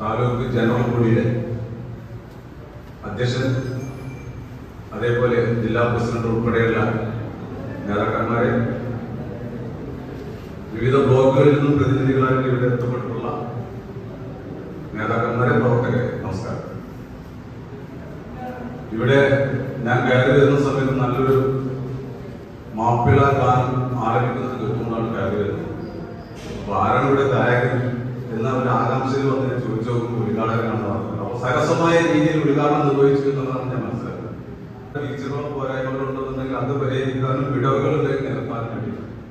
taluk general ബോഡിയുടെ അധ്യക്ഷൻ അതേപോലെ ജില്ലാ പ്രസിഡന്റ് ഉൾപ്പെടെയുള്ള നേതാക്കന്മാരെ വിവിധ ബ്ലോക്കുകളിൽ നിന്നും പ്രതിനിധികളായിട്ട് ഇവിടെ എത്തപ്പെട്ടിട്ടുള്ള നേതാക്കന്മാരെ പ്രവർത്തകരെ നമസ്കാരം ഇവിടെ ഞാൻ കയറി വരുന്ന സമയത്ത് നല്ലൊരു മാപ്പിള ഗാനം ആരംഭിക്കുന്നത് കേട്ടുകൊണ്ടാണ് കയറി വരുന്നത് അപ്പൊ ആരാണ് ഇവിടെ ഗായകൻ എന്ന ഒരു ആകാംക്ഷയിൽ വന്ന് ഞാൻ ചോദിച്ചു നോക്കുമ്പോൾ ഉദ്ഘാടകനാണ് പറഞ്ഞത് അപ്പൊ സരസമായ രീതിയിൽ ഉദ്ഘാടനം നിർവഹിച്ചു എന്നുള്ളതാണ് ഞാൻ മനസ്സിലാക്കുന്നത് വീഴ്ചകളോ പോരായ്മകളോ ഉണ്ടെന്നുണ്ടെങ്കിൽ അത് പരിഹരിക്കാനും വിടവുകളിലേക്ക് നിരത്താനും വേണ്ടി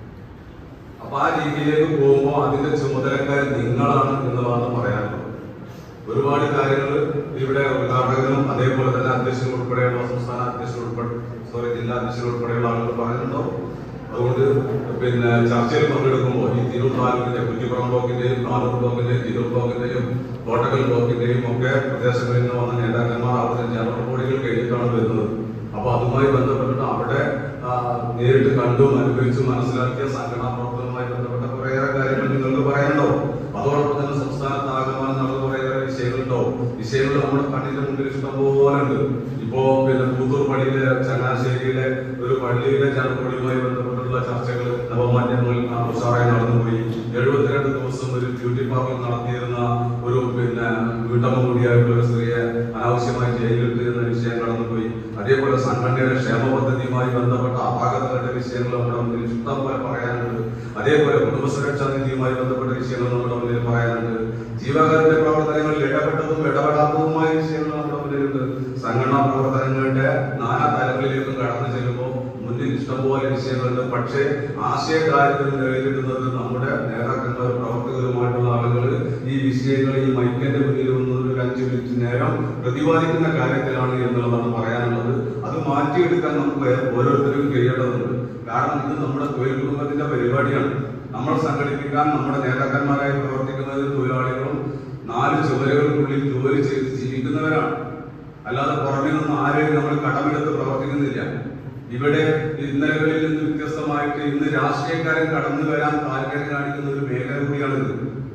അപ്പൊ ആ രീതിയിലേക്ക് പോകുമ്പോൾ അതിന്റെ ചുമതലക്കാർ നിങ്ങളാണ് എന്നുള്ളതാണ് പറയാനുള്ളത് ഒരുപാട് കാര്യങ്ങൾ ഇവിടെ ഉദ്ഘാടകനും അതേപോലെ തന്നെ അധ്യക്ഷൻ ഉൾപ്പെടെയുള്ള സംസ്ഥാന അധ്യക്ഷൻ ഉൾപ്പെടെ സോറി ജില്ലാ അധ്യക്ഷൻ ഉൾപ്പെടെയുള്ള ആളുകൾ പറയുന്നുണ്ടോ അതുകൊണ്ട് പിന്നെ ചർച്ചയിൽ പങ്കെടുക്കുമ്പോൾ ഈ തിരൂർ താലൂക്കിന്റെ കുറ്റിപ്പുറം ബ്ലോക്കിന്റെയും നാനൂർ ബ്ലോക്കിന്റെയും തിരൂർ ബ്ലോക്കിന്റെയും കോട്ടക്കൽ ബ്ലോക്കിന്റെയും ഒക്കെ പ്രദേശങ്ങളിൽ നിന്ന് വന്ന നേതാക്കന്മാർ അവരുടെ ജനറൽ ബോഡികൾ കഴിഞ്ഞിട്ടാണ് വരുന്നത് അപ്പൊ അതുമായി ബന്ധപ്പെട്ടിട്ട് അവിടെ ആ, നേരിട്ട് കണ്ടും അനുഭവിച്ചും മനസ്സിലാക്കിയ സംഘടനാ പ്രവർത്തനവുമായി ബന്ധപ്പെട്ട കുറേയേറെ കാര്യങ്ങൾ നിങ്ങൾക്ക് പറയാനുണ്ടോ അതോടൊപ്പം തന്നെ സംസ്ഥാനത്താകമാനം നടന്ന കുറേയേറെ വിഷയങ്ങളുണ്ടോ വിഷയങ്ങൾ നമ്മുടെ കണ്ണിന്റെ മുമ്പിൽ ഇഷ്ടം പോലെ ഉണ്ട് ഇപ്പോ പിന്നെ പുത്തൂർ പള്ളിയിലെ ചങ്ങനാശ്ശേരിയിലെ ഒരു പള്ളിയിലെ ജനപൊടിയുമായി ബന്ധപ്പെട്ടുള്ള ചർച്ചകൾ നവമാധ്യമങ്ങളിൽ ഉഷാറായി നടന്നുപോയി എഴുപത്തിരണ്ട് ദിവസം ഒരു ബ്യൂട്ടി പാർലർ നടത്തിയിരുന്ന ഒരു പിന്നെ വീട്ടമ്മ കൂടിയായിട്ടുള്ള ഒരു സ്ത്രീയെ അനാവശ്യമായി ജയിലിലിട്ട് എന്ന വിഷയം കടന്നുപോയി അതേപോലെ സംഘടനയുടെ ക്ഷേമ പദ്ധതിയുമായി ബന്ധപ്പെട്ട അപാകതകളുടെ വിഷയങ്ങൾ നമ്മുടെ മുന്നിൽ ഇഷ്ടം പോലെ പറയാനുണ്ട് അതേപോലെ കുടുംബസുരക്ഷാ നിധിയുമായി ബന്ധപ്പെട്ട വിഷയങ്ങൾ നമ്മുടെ മുന്നിൽ പറയാനുണ്ട് ജീവകാരുണ്യ പ്രവർത്തനങ്ങളിൽ ഇടപെട്ടതും ഇടപെടാത്തതുമായ വിഷയങ്ങൾ നമ്മുടെ മുന്നിലുണ്ട് സംഘടനാ പ്രവർത്തനങ്ങളുടെ നാനാ തലങ്ങളിലേക്കും കടന്നു ചെല്ലുമ്പോൾ മുന്നിൽ ഇഷ്ടംപോലെ വിഷയങ്ങളുണ്ട് പക്ഷേ ആശയകാര്യത്തിൽ നേരിടുന്നത് നമ്മുടെ നേതാക്കന്മാരും പ്രവർത്തകരുമായിട്ടുള്ള ആളുകൾ ഈ വിഷയങ്ങൾ ഈ മൈക്കന്റെ മുന്നിൽ വന്ന് ഒരു അഞ്ചു മിനിറ്റ് നേരം പ്രതിപാദിക്കുന്ന കാര്യത്തിലാണ് എന്നുള്ളതാണ് പറയാനുള്ളത് അത് മാറ്റിയെടുക്കാൻ നമുക്ക് ഓരോരുത്തരും കഴിയേണ്ടതുണ്ട് കാരണം ഇത് നമ്മുടെ തൊഴിൽ കുടുംബത്തിന്റെ പരിപാടിയാണ് നമ്മൾ സംഘടിപ്പിക്കാൻ നമ്മുടെ നേതാക്കന്മാരായി പ്രവർത്തിക്കുന്നത് തൊഴിലാളികളും നാല് ചുമരുകൾക്കുള്ളിൽ ജോലി ചെയ്ത് ജീവിക്കുന്നവരാണ് അല്ലാതെ പുറമെ നിന്ന് ആരെയും നമ്മൾ കടമെടുത്ത് പ്രവർത്തിക്കുന്നില്ല ഇവിടെ ഇന്നലകളിൽ നിന്ന് വ്യത്യസ്തമായിട്ട് ഇന്ന് രാഷ്ട്രീയക്കാരൻ കടന്നു വരാൻ താല്പര്യം കാണിക്കുന്ന ഒരു മേഖല കൂടിയാണിത്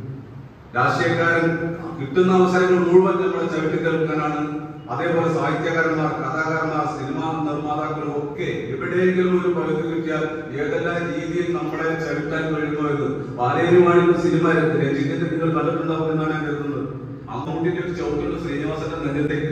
രാഷ്ട്രീയക്കാരൻ കിട്ടുന്ന അവസരങ്ങൾ മുഴുവൻ നമ്മളെ ചവിട്ടി കേൾക്കാനാണ് അതേപോലെ സാഹിത്യകാരന്മാർ കഥാകാരന്മാർ സിനിമാ നിർമ്മാതാക്കളും ഒക്കെ എവിടെയെങ്കിലും ഒരു പഴുത് കിട്ടിയാൽ ഏതെല്ലാം രീതിയിൽ നമ്മളെ ചവിട്ടാൻ കഴിയുമോ എന്ന് ബാലേരുമാണിന്റെ സിനിമ രഞ്ജിത്തിന്റെ നിങ്ങൾ കണ്ടിട്ടുണ്ടാവും എന്നാണ് ഞാൻ കരുതുന്നത് അമ്മൂട്ടിന്റെ ഒരു ചവിട്ടുണ്ട് ശ്രീനിവാസന്റെ നെഞ്ചത്തേക്ക്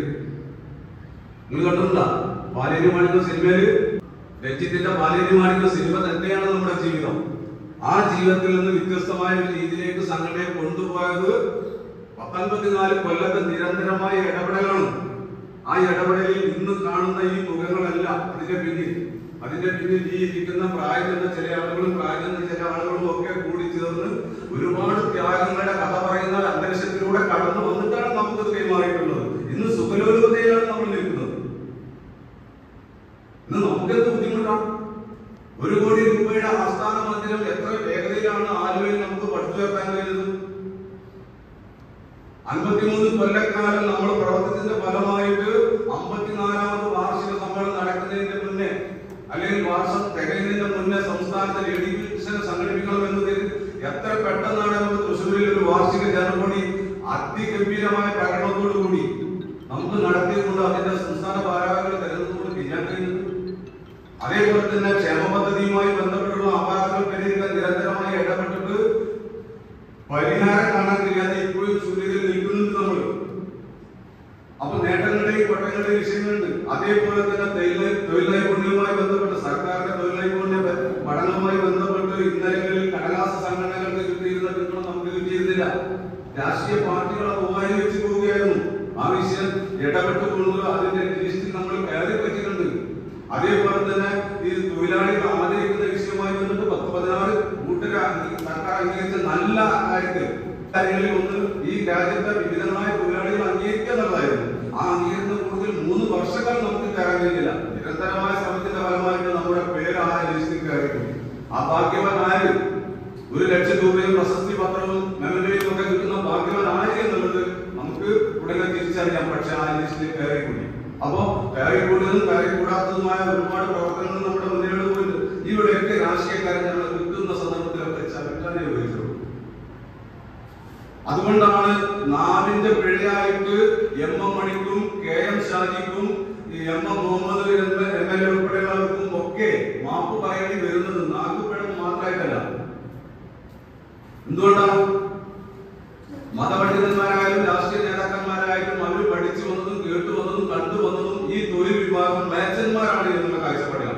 നിങ്ങൾ കണ്ടിട്ടുണ്ടോ ബാലേരി മാണിക്ക സിനിമയില് രഞ്ജിത്തിന്റെ ബാലേരി മാണിക്ക സിനിമ തന്നെയാണ് നമ്മുടെ ജീവിതം ആ ജീവിതത്തിൽ നിന്ന് വ്യത്യസ്തമായ ഒരു രീതിയിലേക്ക് സംഘടനയെ കൊണ്ടുപോയത് പത്തൊൻപത്തിനാല് കൊല്ലത്തെ നിരന്തരമായ ഇടപെടലാണ് ആ ഇടപെടലിൽ ഇന്ന് കാണുന്ന ഈ മുഖങ്ങളല്ല അതിന്റെ പിന്നിൽ അതിന്റെ പിന്നിൽ ഈ ഇരിക്കുന്ന പ്രായം എന്ന ചില ആളുകളും പ്രായം എന്ന ചില ആളുകളും ഒക്കെ കൂടി ചേർന്ന് ഒരുപാട് ത്യാഗങ്ങളുടെ കഥ പറയുന്ന ഒരു അന്തരീക്ഷത്തിലൂടെ കടന്നു വന്നിട്ടാണ് നമുക്കത് കൈമാറിയിട്ടുള്ളത് ഇന്ന് സുഖലോലുപതയിലാണ് നമ്മൾ നിൽക്കുന്നത് ഇന്ന് നമുക്കെന്ത് ബുദ്ധിമുട്ടാണ് ഒരു കോടി രൂപയുടെ ആസ്ഥാന മന്ദിരം എത്ര വേഗതയിലാണ് ആലുവയിൽ നമുക്ക് പടുത്തുയർത്താൻ കഴിയുന്നത് അൻപത്തിമൂന്ന് കൊല്ലക്കാലം നമ്മൾ പ്രവർത്തനത്തിന്റെ ഫലമായിട്ട് അമ്പത്തിനാലാമത് വാർഷിക സമ്മേളനം നടക്കുന്നതിന്റെ മുന്നേ അല്ലെങ്കിൽ വർഷം തികയുന്നതിന്റെ മുന്നേ സംസ്ഥാനത്തെ എഡ്യൂക്കേഷൻ സംഘടിപ്പിക്കണം എന്നതിൽ എത്ര പെട്ടെന്നാണ് നമുക്ക് തൃശ്ശൂരിൽ ഒരു വാർഷിക ജനപൊടി അതിഗംഭീരമായ പ്രകടനത്തോടു കൂടി നമുക്ക് നടത്തിയതുകൊണ്ട് അതിന്റെ സംസ്ഥാന ഭാരവാഹികൾ തരുന്നതുകൊണ്ട് ചെയ്യാൻ കഴിയുന്നത് അതേപോലെ തന്നെ ക്ഷേമ പദ്ധതിയുമായി ബന്ധപ്പെട്ടുള്ള അപാകതകൾ പരിഹരിക്കാൻ നിരന്തരമായി ഇടപെട്ടിട്ട് പരിഹാരം കാണാൻ കഴിയാതെ ഇപ്പോഴും സൂര്യത്തിൽ നിൽക്കുന്നുണ്ട് നമ്മൾ അപ്പൊ നേട്ടങ്ങളുടെയും കോട്ടങ്ങളുടെയും വിഷയങ്ങളുണ്ട് അതേപോലെ തന്നെ തൊഴിൽ തൊഴിൽ നൈപുണ്യവുമായി ബന്ധപ്പെട്ട് സർക്കാരിന്റെ തൊഴിൽ നൈപുണ്യ പഠനവുമായി ബന്ധപ്പെട്ട് ഇന്നലകളിൽ കടലാസ സംഘടനകൾക്ക് കിട്ടിയിരുന്ന പിന്തുണ നമുക്ക് കിട്ടിയിരുന്നില്ല രാഷ്ട്രീയ പാർട്ടികൾ അത് ഉപയോഗിച്ച് പോവുകയായിരുന്നു ആ വിഷയം ഇടപെട്ടുകൊണ്ട് അതിന്റെ ലിസ്റ്റിൽ നമ്മൾ കയറി പറ്റിയിട്ടുണ്ട് അതേപോലെ തന്നെ ഈ തൊഴിലാളികൾ ആദരിക്കുന്ന വിഷയവുമായി ബന്ധപ്പെട്ട് പത്ത് പതിനാറ് കൂട്ടര സർക്കാർ അംഗീകരിച്ച നല്ല കാര്യത്തിൽ കാര്യങ്ങളിൽ ഒന്ന് ഈ രാജ്യത്തെ വിവിധങ്ങളായ തൊഴിലാളികൾ അംഗീകരിക്കുക എന്നുള്ളതായിരുന്നു ആ അംഗീകരണ കൂടുതൽ മൂന്ന് വർഷങ്ങൾ നമുക്ക് കയറാൻ കഴിയില്ല നിരന്തരമായ ശ്രമത്തിന്റെ ഫലമായിട്ട് നമ്മുടെ പേര് ആ ലിസ്റ്റിൽ കയറി ആ ഭാഗ്യവാൻ ആര് ഒരു ലക്ഷം രൂപയും പ്രശസ്തി പത്രവും മെമ്മറിയും ഒക്കെ കിട്ടുന്ന ഭാഗ്യവാൻ ആര് എന്നുള്ളത് നമുക്ക് ഉടനെ തിരിച്ചറിയാം പക്ഷെ ആ ലിസ്റ്റിൽ കയറി കൂടി അപ്പോ കയറി കൂടുതലും കയറി കൂടാത്തതുമായ ഒരുപാട് പ്രവർത്തനങ്ങൾ നമ്മുടെ മുന്നിലോട്ട് പോയിട്ട് ഇവിടെയൊക്കെ രാഷ്ട്രീയക്കാരൻ ഞങ്ങൾ കിട്ടുന്ന സന്ദർഭത്തിലൊക്കെ ചവിട്ടാനേ ഉപയോഗിച്ചുള്ളൂ അതുകൊണ്ടാണ് നാവിന്റെ പിഴയായിട്ട് എം എം മണിക്കും കെ എം ഷാജിക്കും ഈ M M Muhammad M L A ഉൾപ്പെടെയുള്ളവർക്കും ഒക്കെ മാപ്പ് പറയേണ്ടി വരുന്നത് നാക്കുപിഴ മാത്രമായിട്ടല്ല എന്തുകൊണ്ടാണ് മതപണ്ഡിതന്മാരായാലും രാഷ്ട്രീയ നേതാക്കന്മാരായാലും അവർ പഠിച്ചു വന്നതും കേട്ടു വന്നതും കണ്ടു വന്നതും ഈ തൊഴിൽ വിഭാഗം മേച്ചന്മാരാണ് എന്നുള്ള കാഴ്ചപ്പാടിലാണ്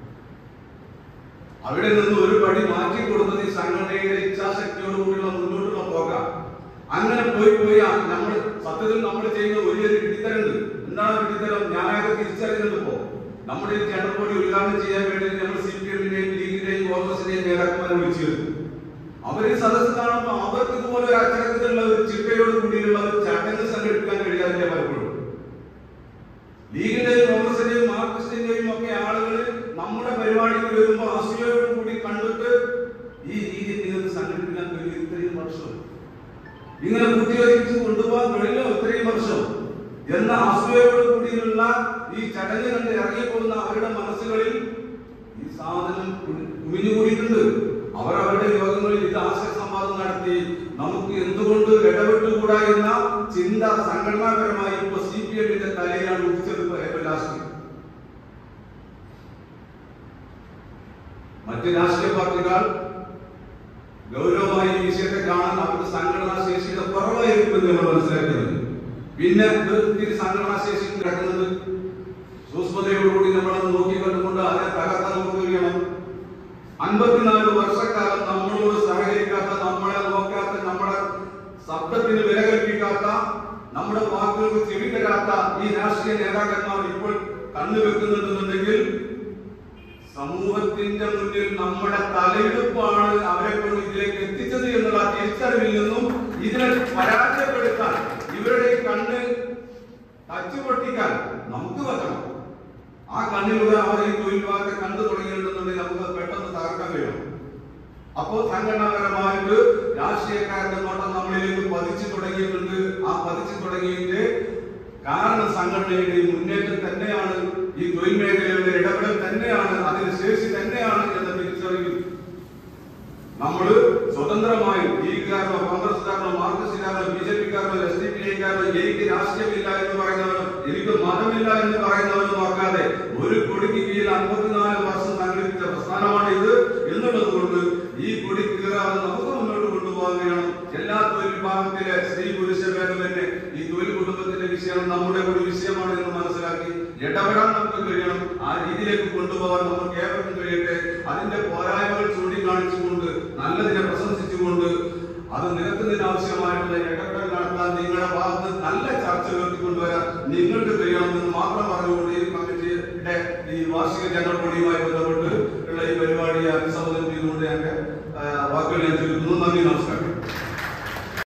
അവിടെ നിന്ന് ഒരു പടി മാറ്റി കൊടുത്തത് ഈ സംഘടനയുടെ ഇച്ഛാശക്തിയോടുകൂടിയുള്ള മുന്നോട്ടുള്ള പോകാം അങ്ങനെ പോയി പോയി നമ്മൾ സത്യത്തിൽ നമ്മൾ ചെയ്യുന്ന വലിയൊരു പിടിത്തരുണ്ട് എന്താണ് പിടിത്തരം ഞാനത് തിരിച്ചറിയുന്നത് ഇപ്പോ നമ്മുടെ ഈ ചെണ്ടപ്പൊടി ഉദ്ഘാടനം ചെയ്യാൻ വേണ്ടി നമ്മൾ സി പി എമ്മിന്റെയും ലീഗിന്റെയും കോൺഗ്രസിന്റെയും നേതാക്കന്മാരെ വിളിച്ചിരുന്നു അവര് ഈ സദസ്സ് കാണുമ്പോൾ അവർക്ക് ഇതുപോലെ ഒരു അച്ചടക്കത്തിലുള്ള ഒരു ചിട്ടയോട് കൂടിയുള്ള ഒരു ചടങ്ങ് സംഘടിപ്പിക്കാൻ കഴിയാതില്ല പലപ്പോഴും ലീഗിന്റെയും കോൺഗ്രസിന്റെയും മാർക്സിന്റെയും ഒക്കെ ആളുകൾ നമ്മുടെ പരിപാടിക്ക് വരുമ്പോൾ അസൂയോട് കൂടി കണ്ടിട്ട് ഈ രീതി നിങ്ങൾക്ക് സംഘടിപ്പിക്കാൻ കഴിയും ഇത്രയും വർഷം ഇങ്ങനെ കുത്തിവലിച്ച് കൊണ്ടുപോകാൻ കഴിയില്ല ഇത്രയും വർഷം എന്ന അസൂയോട് കൂടിയുള്ള ഈ ചടങ്ങ് കണ്ട് ഇറങ്ങിപ്പോകുന്ന അവരുടെ മനസ്സുകളിൽ ഈ സാധനം കുമിഞ്ഞുകൂടിയിട്ടുണ്ട് അവർ അവരുടെ യോഗങ്ങളിൽ ഇത് ആശയ സംവാദം നടത്തി നമുക്ക് എന്തുകൊണ്ട് ഇടപെട്ടുകൂടാ എന്ന ചിന്ത സംഘടനാപരമായി ഇപ്പൊ സി പി എമ്മിന്റെ തലയിലാണ് ഉദിച്ചത് ഇപ്പൊ ഏറ്റവും ലാസ്റ്റ് മറ്റ് രാഷ്ട്രീയ പാർട്ടികൾ ഗൗരവമായി ഈ വിഷയത്തെ കാണാൻ അവർക്ക് സംഘടനാ ശേഷിയുടെ കുറവായിരിക്കും എന്ന് നമ്മൾ മനസ്സിലാക്കുന്നത് പിന്നെ ഇത് ഇത്തിരി സംഘടനാ ശേഷി കിടക്കുന്നത് സൂക്ഷ്മതയോടുകൂടി നമ്മളത് നോക്കിക്കണ്ടുകൊണ്ട് അതിനെ തകർക്കാൻ നമുക്ക് കഴിയണം അൻപത്തിനാല് വർഷക്കാലം നമ്മളോട് സഹകരിക്കാത്ത നമ്മളെ നോക്കാത്ത നമ്മുടെ ശബ്ദത്തിന് വില കൽപ്പിക്കാത്ത നമ്മുടെ വാക്കുകൾക്ക് ചെവി തരാത്ത ഈ രാഷ്ട്രീയ നേതാക്കന്മാർ ഇപ്പോൾ കണ്ണുവെക്കുന്നുണ്ടെന്നുണ്ടെങ്കിൽ സമൂഹത്തിന്റെ മുന്നിൽ നമ്മുടെ തലയെടുപ്പാണ് അവരെ കൊണ്ട് ഇതിലേക്ക് എത്തിച്ചത് എന്നുള്ള തിരിച്ചറിവിൽ നിന്നും ഇതിനെ പരാജയപ്പെടുത്താൻ ഇവരുടെ ഈ കണ്ണ് തച്ചു പൊട്ടിക്കാൻ നമുക്ക് പറ്റണം ആ കണ്ണിലൂടെ അവർ ഈ തൊഴിൽ വിഭാഗത്തെ കണ്ടു തുടങ്ങിയിട്ടുണ്ടെന്നുണ്ടെങ്കിൽ നമുക്ക് അത് പെട്ടെന്ന് തകർക്കാൻ കഴിയണം അപ്പോൾ സംഘടനാപരമായിട്ട് രാഷ്ട്രീയക്കാരുടെ നോട്ടം നമ്മളിലേക്ക് പതിച്ചു തുടങ്ങിയിട്ടുണ്ട് ആ പതിച്ചു തുടങ്ങിയതിന്റെ കാരണം സംഘടനയുടെ ഈ മുന്നേറ്റം തന്നെയാണ് ഈ തൊഴിൽ മേഖലയുടെ ഇടപെടൽ തന്നെയാണ് അതിന് ശേഷി തന്നെയാണ് എന്ന തിരിച്ചറിവിൽ നമ്മൾ സ്വതന്ത്രമായി ലീഗുകാരനോ കോൺഗ്രസ്സുകാരനോ മാർക്സിസ്റ്റുകാരനോ ബി ജെ പിക്കാരനോ എസ് ഡി പി ഐക്കാരനോ എനിക്ക് രാഷ്ട്രീയമില്ല എന്ന് പറയുന്നവരോ എനിക്ക് മതമില്ല എന്ന് പറയുന്നവരോ നോക്കാതെ ഒരു കൊടിക്ക് കീഴിൽ അൻപത്തിനാല് വർഷം സംഘടിപ്പിച്ച പ്രസ്ഥാനമാണ് ഇത് എന്നുള്ളത് കൊണ്ട് ഈ കൊടി കീറാതെ നമുക്ക് മുന്നോട്ട് കൊണ്ടുപോകാൻ കഴിയണം എല്ലാ തൊഴിൽ വിഭാഗത്തിലെ സ്ത്രീ പുരുഷ ഭേദമന്യേ ഈ തൊഴിൽ കുടുംബത്തിന്റെ വിഷയം നമ്മുടെ കൂടി വിഷയമാണ് എന്ന് മനസ്സിലാക്കി ഇടപെടാൻ നമുക്ക് കഴിയണം ആ രീതിയിലേക്ക് കൊണ്ടുപോകാൻ നമുക്ക് ഏവർക്കും കഴിയട്ടെ അതിന്റെ പോരായ്മകൾ ചൂണ്ടിക്കാണിച്ചുകൊണ്ട് നല്ലതിനെ പ്രശംസിച്ചുകൊണ്ട് അത് നിരത്തുന്നതിന് ആവശ്യമായിട്ടുള്ള ഇടപെടൽ നടത്താൻ നിങ്ങളുടെ ഭാഗത്ത് നല്ല ചർച്ച ഉയർത്തിക്കൊണ്ടുവരാൻ നിങ്ങൾക്ക് കഴിയണമെന്ന് മാത്രം പറഞ്ഞുകൊണ്ട് ഈ കമ്മിറ്റിയുടെ ഈ വാർഷിക ജനറൽ ബോഡിയുമായി ബന്ധപ്പെട്ട്